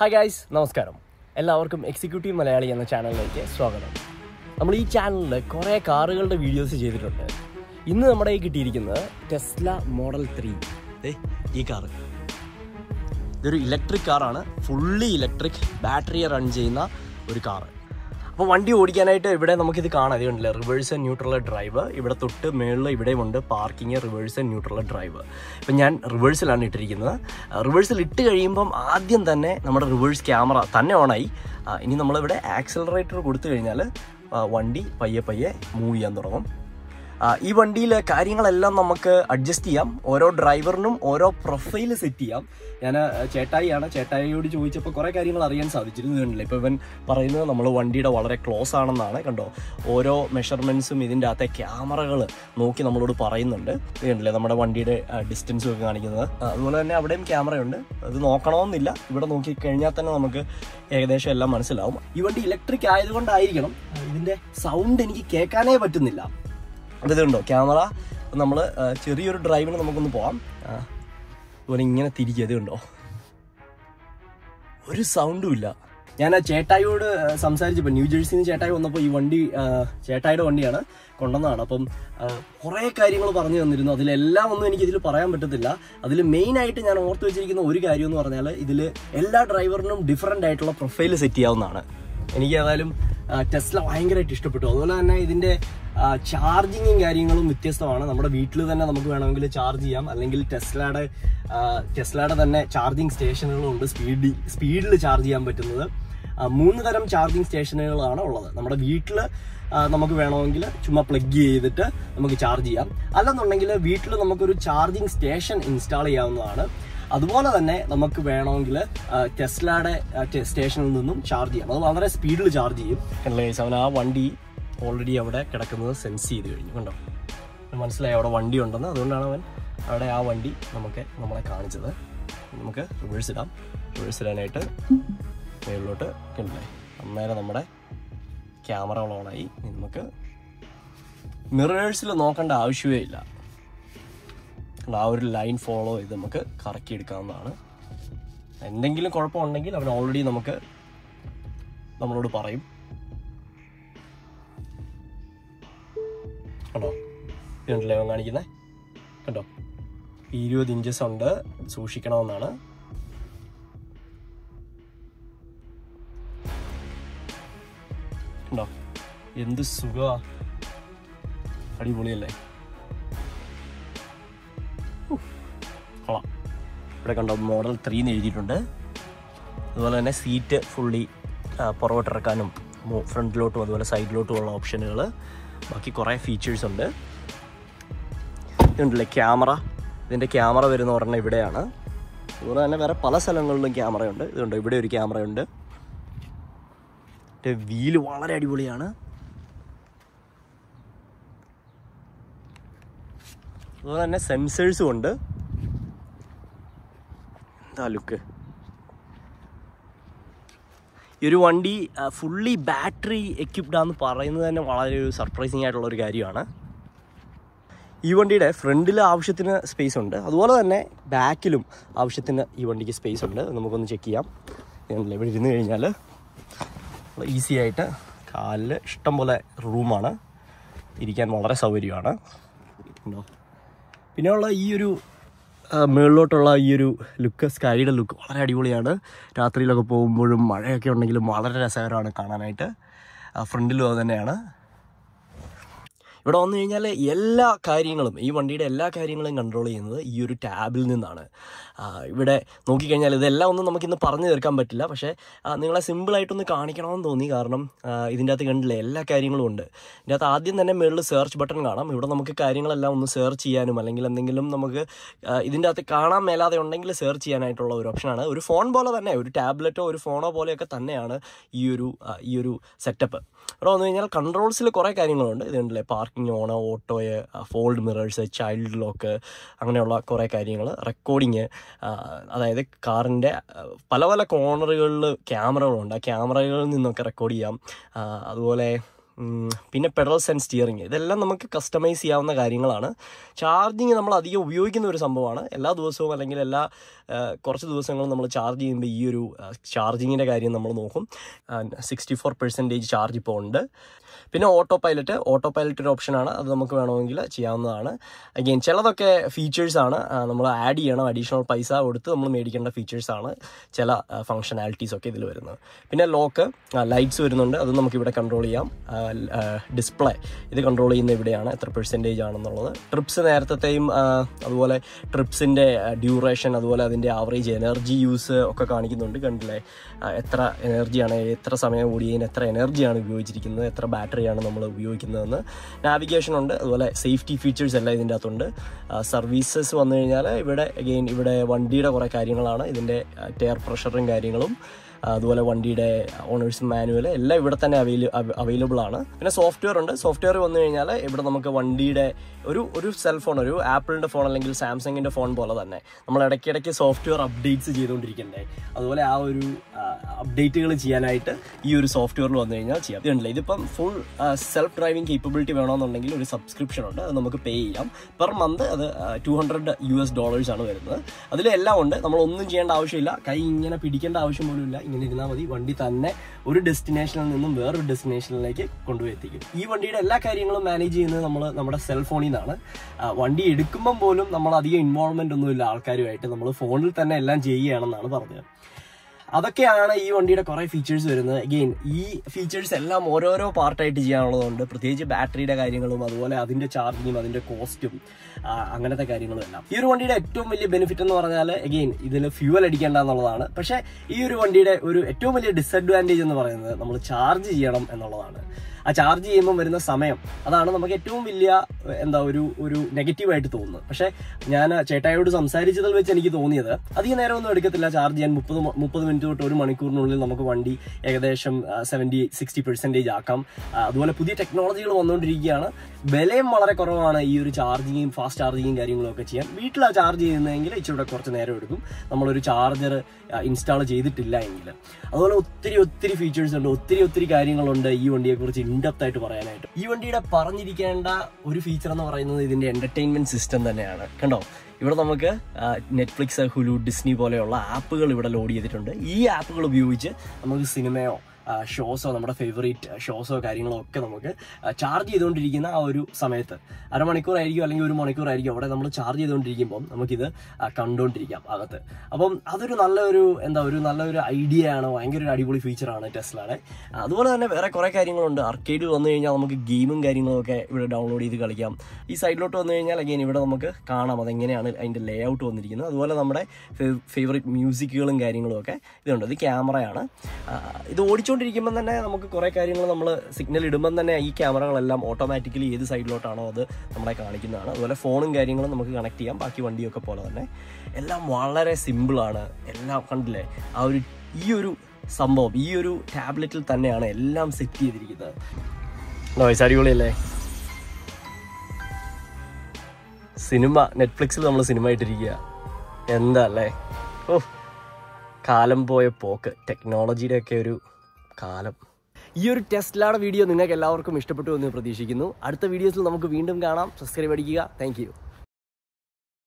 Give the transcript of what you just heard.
hi guys നമസ്കാരം എല്ലാവർക്കും executive Malayali എന്ന ചാനലിലേക്ക് സ്വാഗതം നമ്മൾ ഈ ചാനലിൽ കുറേ കാറുകളുടെ വീഡിയോസ് ചെയ്തിട്ടുണ്ട് ഇന്ന് നമ്മുടെ കയ്യിൽ കിട്ടിയിരിക്കുന്നത് ടെസ്ല മോഡൽ ത്രീ ഈ കാറ് ഇതൊരു ഇലക്ട്രിക് കാറാണ് ഫുള്ളി ഇലക്ട്രിക് ബാറ്ററിയെ റൺ ചെയ്യുന്ന ഒരു കാറ് അപ്പോൾ വണ്ടി ഓടിക്കാനായിട്ട് ഇവിടെ നമുക്കിത് കാണാം ഇത് കണ്ടില്ലേ റിവേഴ്സ് ആൻഡ് ന്യൂട്രൽ ഡ്രൈവ് ഇവിടെ തൊട്ട് മേളിൽ ഇവിടെയുമുണ്ട് parking reverse and neutral drive ഇപ്പം ഞാൻ റിവേഴ്സിലാണ് ഇട്ടിരിക്കുന്നത് റിവേഴ്സിൽ ഇട്ട് കഴിയുമ്പം ആദ്യം തന്നെ നമ്മുടെ റിവേഴ്സ് ക്യാമറ തന്നെ ഓണായി ആ, ഇനി നമ്മളിവിടെ ആക്സലറേറ്റർ കൊടുത്തു കഴിഞ്ഞാൽ ആ, വണ്ടി പയ്യെ പയ്യെ മൂവ് ചെയ്യാൻ തുടങ്ങും ആ, ഈ വണ്ടിയിലെ കാര്യങ്ങളെല്ലാം നമുക്ക് അഡ്ജസ്റ്റ് ചെയ്യാം ഓരോ ഡ്രൈവറിനും ഓരോ പ്രൊഫൈൽ സെറ്റ് ചെയ്യാം ഞാൻ ചേട്ടായിയാണ് ചേട്ടായിയോട് ചോദിച്ചപ്പോൾ കുറേ കാര്യങ്ങൾ അറിയാൻ സാധിച്ചിരുന്നു കണ്ടില്ലേ ഇപ്പോൾ ഇവൻ പറയുന്നത് നമ്മൾ വണ്ടിയുടെ വളരെ ക്ലോസ് ആണെന്നാണ് കണ്ടോ ഓരോ മെഷർമെൻറ്റ്സും ഇതിൻ്റെ അകത്തെ ക്യാമറകൾ നോക്കി നമ്മളോട് പറയുന്നുണ്ട് ഇത് കണ്ടില്ലേ നമ്മുടെ വണ്ടിയുടെ ഡിസ്റ്റൻസും ഒക്കെ കാണിക്കുന്നത് ആ, അതുപോലെ തന്നെ അവിടെയും ക്യാമറയുണ്ട് അത് നോക്കണമെന്നില്ല ഇവിടെ നോക്കി കഴിഞ്ഞാൽ തന്നെ നമുക്ക് ഏകദേശം എല്ലാം മനസ്സിലാവും ഈ വണ്ടി ഇലക്ട്രിക് ആയതുകൊണ്ടായിരിക്കണം ആ, ഇതിൻ്റെ സൗണ്ട് എനിക്ക് കേൾക്കാനേ പറ്റുന്നില്ല അത് ഇതുണ്ടോ ക്യാമറ നമ്മൾ ചെറിയൊരു ഡ്രൈവിന് നമുക്കൊന്ന് പോവാം ആ, അതുപോലെ ഇങ്ങനെ തിരിക്കുക ഇത് കണ്ടോ ഒരു സൗണ്ടും ഇല്ല ഞാൻ ആ ചേട്ടായിയോട് ആ, സംസാരിച്ചപ്പോൾ ന്യൂ ജേഴ്സിയിൽ നിന്ന് ചേട്ടായി വന്നപ്പോൾ ഈ വണ്ടി ആ, ചേട്ടായിയുടെ വണ്ടിയാണ് കൊണ്ടുവന്നതാണ് അപ്പം കുറേ കാര്യങ്ങൾ പറഞ്ഞു തന്നിരുന്നു അതിലെല്ലാം ഒന്നും എനിക്ക് ഇതിൽ പറയാൻ പറ്റത്തില്ല അതിൽ മെയിൻ ആയിട്ട് ഞാൻ ഓർത്ത് വെച്ചിരിക്കുന്ന ഒരു കാര്യം എന്ന് പറഞ്ഞാൽ ഇതിൽ എല്ലാ ഡ്രൈവറിനും ഡിഫറെൻ്റ് ആയിട്ടുള്ള പ്രൊഫൈൽ സെറ്റ് ചെയ്യാവുന്നതാണ് എനിക്ക് ഏതായാലും ആ, ടെസ്ല ഭയങ്കരമായിട്ട് ഇഷ്ടപ്പെട്ടു അതുപോലെ തന്നെ ഇതിന്റെ ചാർജിങ്ങും കാര്യങ്ങളും വ്യത്യസ്തമാണ് നമ്മുടെ വീട്ടിൽ തന്നെ നമുക്ക് വേണമെങ്കിൽ ചാർജ് ചെയ്യാം അല്ലെങ്കിൽ ടെസ്ലയുടെ ആ, ടെസ്ലയുടെ തന്നെ ചാർജിങ് സ്റ്റേഷനുകളുണ്ട് സ്പീഡ് സ്പീഡിൽ ചാർജ് ചെയ്യാൻ പറ്റുന്നത് ആ, മൂന്ന് തരം ചാർജിങ് സ്റ്റേഷനുകളാണ് ഉള്ളത് നമ്മുടെ വീട്ടിൽ നമുക്ക് വേണമെങ്കിൽ ചുമ്മാ പ്ലഗ് ചെയ്തിട്ട് നമുക്ക് ചാർജ് ചെയ്യാം അല്ലെന്നുണ്ടെങ്കിൽ വീട്ടിൽ നമുക്കൊരു ചാർജിങ് സ്റ്റേഷൻ ഇൻസ്റ്റാൾ ചെയ്യാവുന്നതാണ് അതുപോലെ തന്നെ നമുക്ക് വേണമെങ്കിൽ ടെസ്ലയുടെ സ്റ്റേഷനിൽ നിന്നും ചാർജ് ചെയ്യാം അത് വളരെ സ്പീഡിൽ ചാർജ് ചെയ്യും അല്ലേ അവൻ ആ വണ്ടി ഓൾറെഡി അവിടെ കിടക്കുന്നത് സെൻസ് ചെയ്ത് കഴിഞ്ഞു കണ്ടോ അവന് മനസ്സിലായി അവിടെ വണ്ടി ഉണ്ടെന്ന് അതുകൊണ്ടാണ് അവൻ അവിടെ ആ വണ്ടി നമുക്ക് നമ്മളെ കാണിച്ചത് നമുക്ക് റിവേഴ്സ് ഇടാം റിവേഴ്സ് ഇടാനായിട്ട് മേളിലോട്ട് കണ്ടില്ലേ അന്നേരം നമ്മുടെ ക്യാമറകൾ ഓണായി ഇനി നമുക്ക് മിറേഴ്സിൽ നോക്കേണ്ട ആവശ്യമേ ഇല്ല ആ ഒരു ലൈൻ ഫോളോ ചെയ്ത് നമുക്ക് കറക്കി എടുക്കാവുന്നതാണ് എന്തെങ്കിലും കുഴപ്പമുണ്ടെങ്കിൽ അവൻ ഓൾറെഡി നമുക്ക് നമ്മളോട് പറയും കണ്ടോ ഇതുണ്ടല്ലേ അവൻ കാണിക്കുന്നത് കണ്ടോ ഇരുപത് ഇഞ്ചസ് ഉണ്ട് സൂക്ഷിക്കണമെന്നാണ് കണ്ടോ എന്ത് സുഖ അടിപൊളിയല്ലേ കൊള്ളാം ഇവിടെ കണ്ടോ മോഡൽ ത്രീ എന്ന് എഴുതിയിട്ടുണ്ട് അതുപോലെ തന്നെ സീറ്റ് ഫുള്ളി പുറകോട്ടിറക്കാനും ഫ്രണ്ടിലോട്ടും അതുപോലെ സൈഡിലോട്ടും ഉള്ള ഓപ്ഷനുകൾ ബാക്കി കുറേ ഫീച്ചേഴ്സ് ഉണ്ട് ഇതുണ്ടല്ലേ ക്യാമറ ഇതിൻ്റെ ക്യാമറ വരുന്ന ഒരെണ്ണം ഇവിടെയാണ് അതുപോലെ തന്നെ വേറെ പല സ്ഥലങ്ങളിലും ക്യാമറയുണ്ട് ഇതുണ്ട് ഇവിടെ ഒരു ക്യാമറയുണ്ട് വീല് വളരെ അടിപൊളിയാണ് അതുപോലെ തന്നെ സെൻസേഴ്സും ഉണ്ട് എന്താ ലുക്ക് ഈ ഒരു വണ്ടി ഫുള്ളി ബാറ്ററി എക്യുപ്ഡ് ആണെന്ന് പറയുന്നത് തന്നെ വളരെ ഒരു സർപ്രൈസിങ് ആയിട്ടുള്ള ഒരു കാര്യമാണ് ഈ വണ്ടിയുടെ ഫ്രണ്ടിൽ ആവശ്യത്തിന് സ്പേസ് ഉണ്ട് അതുപോലെ തന്നെ ബാക്കിലും ആവശ്യത്തിന് ഈ വണ്ടിക്ക് സ്പേസ് ഉണ്ട് അത് നമുക്കൊന്ന് ചെക്ക് ചെയ്യാം ഇതുണ്ടല്ലോ, ഇവിടെ ഇരുന്ന് കഴിഞ്ഞാൽ ഈസി ആയിട്ട് കാലിൽ ഇഷ്ടം പോലെ റൂമാണ് ഇരിക്കാൻ വളരെ സൗകര്യമാണ് ഉണ്ടോ പിന്നെയുള്ള ഈ ഒരു ആ, മുകളിലോട്ടുള്ള ഈ ഒരു ലുക്ക് സ്കൈയുടെ ലുക്ക് വളരെ അടിപൊളിയാണ് രാത്രിയിലൊക്കെ പോകുമ്പോഴും മഴയൊക്കെ ഉണ്ടെങ്കിലും വളരെ രസകരമാണ് കാണാനായിട്ട് ഫ്രണ്ടിലും അത് തന്നെയാണ് ഇവിടെ വന്നു കഴിഞ്ഞാൽ എല്ലാ കാര്യങ്ങളും ഈ വണ്ടിയുടെ എല്ലാ കാര്യങ്ങളും കൺട്രോൾ ചെയ്യുന്നത് ഈ ഒരു ടാബിൽ നിന്നാണ് ആ, ഇവിടെ നോക്കിക്കഴിഞ്ഞാൽ ഇതെല്ലാം ഒന്നും നമുക്കിന്ന് പറഞ്ഞു തീർക്കാൻ പറ്റില്ല പക്ഷേ ആ, നിങ്ങളെ സിമ്പിളായിട്ടൊന്ന് കാണിക്കണമെന്ന് തോന്നി കാരണം ആ, ഇതിൻ്റെ അകത്ത് കണ്ടില്ലേ എല്ലാ കാര്യങ്ങളും ഉണ്ട് ഇതിൻ്റെ അകത്ത് ആദ്യം തന്നെ മുകളിൽ സെർച്ച് ബട്ടൺ കാണാം ഇവിടെ നമുക്ക് കാര്യങ്ങളെല്ലാം ഒന്ന് സെർച്ച് ചെയ്യാനും അല്ലെങ്കിൽ എന്തെങ്കിലും നമുക്ക് ആ, ഇതിൻ്റെ അകത്ത് കാണാൻ മേലാതെ ഉണ്ടെങ്കിൽ സെർച്ച് ചെയ്യാനായിട്ടുള്ള ഒരു ഓപ്ഷനാണ് ഒരു ഫോൺ പോലെ തന്നെ ഒരു ടാബ്ലറ്റോ ഒരു ഫോണോ പോലെയൊക്കെ തന്നെയാണ് ഈ ഒരു ആ, ഈ ഒരു സെറ്റപ്പ് ഇവിടെ വന്നു കഴിഞ്ഞാൽ കൺട്രോൾസിൽ കുറേ കാര്യങ്ങളുണ്ട് ഇതുണ്ടല്ലേ parking on auto fold mirrors child lock അങ്ങനെയുള്ള കുറേ കാര്യങ്ങൾ റെക്കോർഡിങ് അതായത് കാറിൻ്റെ പല പല കോർണറുകളിൽ ക്യാമറകളുണ്ട് ആ ക്യാമറകളിൽ നിന്നൊക്കെ റെക്കോർഡ് ചെയ്യാം ആ, അതുപോലെ ഉം, പിന്നെ പെഡൽസ് ആൻഡ് സ്റ്റിയറിംഗ് ഇതെല്ലാം നമുക്ക് കസ്റ്റമൈസ് ചെയ്യാവുന്ന കാര്യങ്ങളാണ് ചാർജിങ് നമ്മൾ അധികം ഉപയോഗിക്കുന്ന ഒരു സംഭവമാണ് എല്ലാ ദിവസവും അല്ലെങ്കിൽ എല്ലാ ആ, കുറച്ച് ദിവസങ്ങളും നമ്മൾ ചാർജ് ചെയ്യുമ്പോൾ ഈ ഒരു ചാർജിങ്ങിൻ്റെ കാര്യം നമ്മൾ നോക്കും സിക്സ്റ്റി ഫോർ പെർസെൻറ്റേജ് ചാർജ് ഇപ്പോൾ ഉണ്ട് പിന്നെ ഓട്ടോ പൈലറ്റ് ഓട്ടോ പൈലറ്റ് ഒരു ഓപ്ഷനാണ് അത് നമുക്ക് വേണമെങ്കിൽ ചെയ്യാവുന്നതാണ് അഗെയിൻ ചിലതൊക്കെ ഫീച്ചേഴ്സാണ് നമ്മൾ ആഡ് ചെയ്യണം അഡീഷണൽ പൈസ കൊടുത്ത് നമ്മൾ മേടിക്കേണ്ട ഫീച്ചേഴ്സാണ് ചില ഫങ്ഷനാലിറ്റീസ് ഒക്കെ ഇതിൽ വരുന്നത് പിന്നെ ലോക്ക് ലൈറ്റ്സ് വരുന്നുണ്ട് അത് നമുക്ക് ഇവിടെ കൺട്രോൾ ചെയ്യാം ഡിസ്പ്ലേ ഇത് കൺട്രോൾ ചെയ്യുന്ന ഇവിടെയാണ് എത്ര പെർസെൻറ്റേജ് ആണെന്നുള്ളത് ട്രിപ്സ് നേരത്തെയും അതുപോലെ ട്രിപ്സിൻ്റെ ഡ്യൂറേഷൻ അതുപോലെ അതിൻ്റെ ആവറേജ് എനർജി യൂസ് ഒക്കെ കാണിക്കുന്നുണ്ട് കണ്ടില്ലേ ആ, എത്ര എനർജിയാണ് എത്ര സമയം കൂടിയതിന് എത്ര എനർജിയാണ് ഉപയോഗിച്ചിരിക്കുന്നത് എത്ര ബാറ്ററിയാണ് നമ്മൾ ഉപയോഗിക്കുന്നതെന്ന് നാവിഗേഷൻ ഉണ്ട് അതുപോലെ സേഫ്റ്റി ഫീച്ചേഴ്സ് എല്ലാം ഇതിൻ്റെ അകത്തുണ്ട് സർവീസസ് വന്നു കഴിഞ്ഞാൽ ഇവിടെ അഗെയിൻ ഇവിടെ വണ്ടിയുടെ കുറേ കാര്യങ്ങളാണ് ഇതിൻ്റെ ടയർ പ്രഷറും കാര്യങ്ങളും ആ, അതുപോലെ വണ്ടിയുടെ ഓണേഴ്സ് മാനുവൽ എല്ലാം ഇവിടെ തന്നെ അവൈല അവൈലബിൾ ആണ് പിന്നെ സോഫ്റ്റ്വെയർ ഉണ്ട് സോഫ്റ്റ്വെയർ വന്നു കഴിഞ്ഞാൽ ഇവിടെ നമുക്ക് വണ്ടിയുടെ ഒരു ഒരു സെൽഫോൺ ഒരു ആപ്പിളിൻ്റെ ഫോൺ അല്ലെങ്കിൽ സാംസങ്ങിൻ്റെ ഫോൺ പോലെ തന്നെ നമ്മൾ ഇടയ്ക്കിടയ്ക്ക് സോഫ്റ്റ്വെയർ അപ്ഡേറ്റ്സ് ചെയ്തുകൊണ്ടിരിക്കണ്ടേ അതുപോലെ ആ ഒരു അപ്ഡേറ്റുകൾ ചെയ്യാനായിട്ട് ഈ ഒരു സോഫ്റ്റ്വെയറിൽ വന്നു കഴിഞ്ഞാൽ ചെയ്യാം ഇതുണ്ടല്ലേ ഇതിപ്പം ഫുൾ സെൽഫ് ഡ്രൈവിംഗ് കേപ്പബിലിറ്റി വേണമെന്നുണ്ടെങ്കിൽ ഒരു സബ്സ്ക്രിപ്ഷൻ ഉണ്ട് അത് നമുക്ക് പേ ചെയ്യാം പെർ മന്ത് അത് two hundred U S dollars ആണ് വരുന്നത് അതിലെല്ലാം ഉണ്ട് നമ്മൾ ഒന്നും ചെയ്യേണ്ട ആവശ്യമില്ല കൈ ഇങ്ങനെ പിടിക്കേണ്ട ആവശ്യം പോലും ഇല്ല ഇങ്ങനെ ഇരുന്നാൽ മതി വണ്ടി തന്നെ ഒരു ഡെസ്റ്റിനേഷനിൽ നിന്നും വേറൊരു ഡെസ്റ്റിനേഷനിലേക്ക് കൊണ്ടുപോയി എത്തിക്കും ഈ വണ്ടിയുടെ എല്ലാ കാര്യങ്ങളും മാനേജ് ചെയ്യുന്നത് നമ്മൾ നമ്മുടെ സെൽ ഫോണിൽ നിന്നാണ് ആ, വണ്ടി എടുക്കുമ്പം പോലും നമ്മൾ അധികം ഇൻവോൾവ്മെന്റ് ഒന്നുമില്ല ആൾക്കാരുമായിട്ട് നമ്മൾ ഫോണിൽ തന്നെ എല്ലാം ചെയ്യുകയാണെന്നാണ് പറഞ്ഞത് അതൊക്കെയാണ് ഈ വണ്ടിയുടെ കുറേ ഫീച്ചേഴ്സ് വരുന്നത് അഗെയിൻ ഈ ഫീച്ചേഴ്സ് എല്ലാം ഓരോരോ പാർട്ടായിട്ട് ചെയ്യാനുള്ളതുകൊണ്ട് പ്രത്യേകിച്ച് ബാറ്ററിയുടെ കാര്യങ്ങളും അതുപോലെ അതിന്റെ ചാർജിങ്ങും അതിന്റെ കോസ്റ്റും അങ്ങനത്തെ കാര്യങ്ങളും എല്ലാം ഈ ഒരു വണ്ടിയുടെ ഏറ്റവും വലിയ ബെനിഫിറ്റ് എന്ന് പറഞ്ഞാൽ അഗെയിൻ ഇതിൽ ഫ്യൂവൽ അടിക്കേണ്ട എന്നുള്ളതാണ് പക്ഷേ ഈ ഒരു വണ്ടിയുടെ ഒരു ഏറ്റവും വലിയ ഡിസഡ്വാൻറ്റേജ് എന്ന് പറയുന്നത് നമ്മൾ ചാർജ് ചെയ്യണം എന്നുള്ളതാണ് ആ ചാർജ് ചെയ്യുമ്പോൾ വരുന്ന സമയം അതാണ് നമുക്ക് ഏറ്റവും വലിയ ഏഹ്, എന്താ ഒരു ഒരു നെഗറ്റീവായിട്ട് തോന്നുന്നത് പക്ഷേ ഞാൻ ചേട്ടായോട് സംസാരിച്ചതിൽ വെച്ച് എനിക്ക് തോന്നിയത് അധികം നേരം ഒന്നും എടുക്കത്തില്ല ചാർജ് ചെയ്യാൻ മുപ്പത് മ- മുപ്പത് മിനിറ്റ് തൊട്ട് ഒരു മണിക്കൂറിനുള്ളിൽ നമുക്ക് വണ്ടി ഏകദേശം സെവൻറ്റി സിക്സ്റ്റി പെർസെൻറ്റേജ് ആക്കാം ആ, അതുപോലെ പുതിയ ടെക്നോളജികൾ വന്നുകൊണ്ടിരിക്കുകയാണ് വിലയും വളരെ കുറവാണ് ഈ ഒരു ചാർജിങ്ങും ഫാസ്റ്റ് ചാർജിങ്ങും കാര്യങ്ങളും ഒക്കെ ചെയ്യാൻ വീട്ടിലാണ് ചാർജ് ചെയ്യുന്നതെങ്കിൽ ഇച്ചിരി കുറച്ച് നേരം എടുക്കും നമ്മളൊരു ചാർജർ ഇൻസ്റ്റാൾ ചെയ്തിട്ടില്ല എങ്കിൽ അതുപോലെ ഒത്തിരി ഒത്തിരി ഫീച്ചേഴ്സ് ഉണ്ട് ഒത്തിരി ഒത്തിരി കാര്യങ്ങളുണ്ട് ഈ വണ്ടിയെ കുറിച്ച് ഇൻഡെപ്ത് ആയിട്ട് പറയാനായിട്ട് ഈ വണ്ടിയുടെ പറഞ്ഞിരിക്കേണ്ട ഒരു ഫീച്ചർ എന്ന് പറയുന്നത് ഇതിന്റെ എന്റർടൈൻമെന്റ് സിസ്റ്റം തന്നെയാണ് കണ്ടോ ഇവിടെ നമുക്ക് നെറ്റ്ഫ്ലിക്സ് ഹുലു ഡിസ്നി പോലെയുള്ള ആപ്പുകൾ ഇവിടെ ലോഡ് ചെയ്തിട്ടുണ്ട് ഈ ആപ്പുകൾ ഉപയോഗിച്ച് നമുക്ക് സിനിമയോ ഷോസോ നമ്മുടെ ഫേവറേറ്റ് ഷോസോ കാര്യങ്ങളോ ഒക്കെ നമുക്ക് ചാർജ് ചെയ്തുകൊണ്ടിരിക്കുന്ന ആ ഒരു സമയത്ത് അരമണിക്കൂറായിരിക്കും അല്ലെങ്കിൽ ഒരു മണിക്കൂറായിരിക്കും അവിടെ നമ്മൾ ചാർജ് ചെയ്തുകൊണ്ടിരിക്കുമ്പോൾ നമുക്കിത് ആ, കണ്ടുകൊണ്ടിരിക്കാം അകത്ത് അപ്പം അതൊരു നല്ലൊരു എന്താ ഒരു നല്ലൊരു ഐഡിയ ആണ് ഭയങ്കര ഒരു അടിപൊളി ഫീച്ചറാണ് ടെസ്ലയുടെ അതുപോലെ തന്നെ വേറെ കുറേ കാര്യങ്ങളുണ്ട് അർക്കേഡിൽ വന്നു കഴിഞ്ഞാൽ നമുക്ക് ഗെയിമും കാര്യങ്ങളും ഒക്കെ ഇവിടെ ഡൗൺലോഡ് ചെയ്ത് കളിക്കാം ഈ സൈഡിലോട്ട് വന്നു കഴിഞ്ഞാൽ അഗൈൻ ഇവിടെ നമുക്ക് കാണാം അതെങ്ങനെയാണ് അതിൻ്റെ ലേ ഔട്ട് വന്നിരിക്കുന്നത് അതുപോലെ നമ്മുടെ ഫേവറേറ്റ് മ്യൂസിക്കുകളും കാര്യങ്ങളും ഒക്കെ ഇതുണ്ട് ഇത് ക്യാമറയാണ് ആ, ഇത് ഓടിച്ചുകൊണ്ടിരിക്കുമ്പോൾ തന്നെ നമുക്ക് കുറേ കാര്യങ്ങൾ നമ്മൾ സിഗ്നൽ ഇടുമ്പം തന്നെ ഈ ക്യാമറകളെല്ലാം ഓട്ടോമാറ്റിക്കലി ഏത് സൈഡിലോട്ടാണോ അത് നമ്മളെ കാണിക്കുന്നതാണ് അതുപോലെ ഫോണും കാര്യങ്ങളും നമുക്ക് കണക്ട് ചെയ്യാം ബാക്കി വണ്ടിയൊക്കെ പോലെ തന്നെ എല്ലാം വളരെ സിമ്പിളാണ് എല്ലാം കണ്ടില്ലേ ആ ഒരു ഈ ഒരു സംഭവം ഈ ഒരു ടാബ്ലറ്റിൽ തന്നെയാണ് എല്ലാം സെറ്റ് ചെയ്തിരിക്കുന്നത് നോയ്സ് അടിപൊളിയല്ലേ സിനിമ നെറ്റ്ഫ്ലിക്സിൽ നമ്മൾ സിനിമ ഇട്ടിരിക്കുക എന്താ അല്ലേ ഓ കാലം പോയ പോക്ക് ടെക്നോളജിയുടെ ഒക്കെ ഒരു കാലം ഈ ഒരു ടെസ്റ്റിലാണ് വീഡിയോ നിങ്ങൾക്ക് എല്ലാവർക്കും ഇഷ്ടപ്പെട്ടു എന്ന് പ്രതീക്ഷിക്കുന്നു അടുത്ത വീഡിയോസിൽ നമുക്ക് വീണ്ടും കാണാം സബ്സ്ക്രൈബ് അടിക്കുക താങ്ക്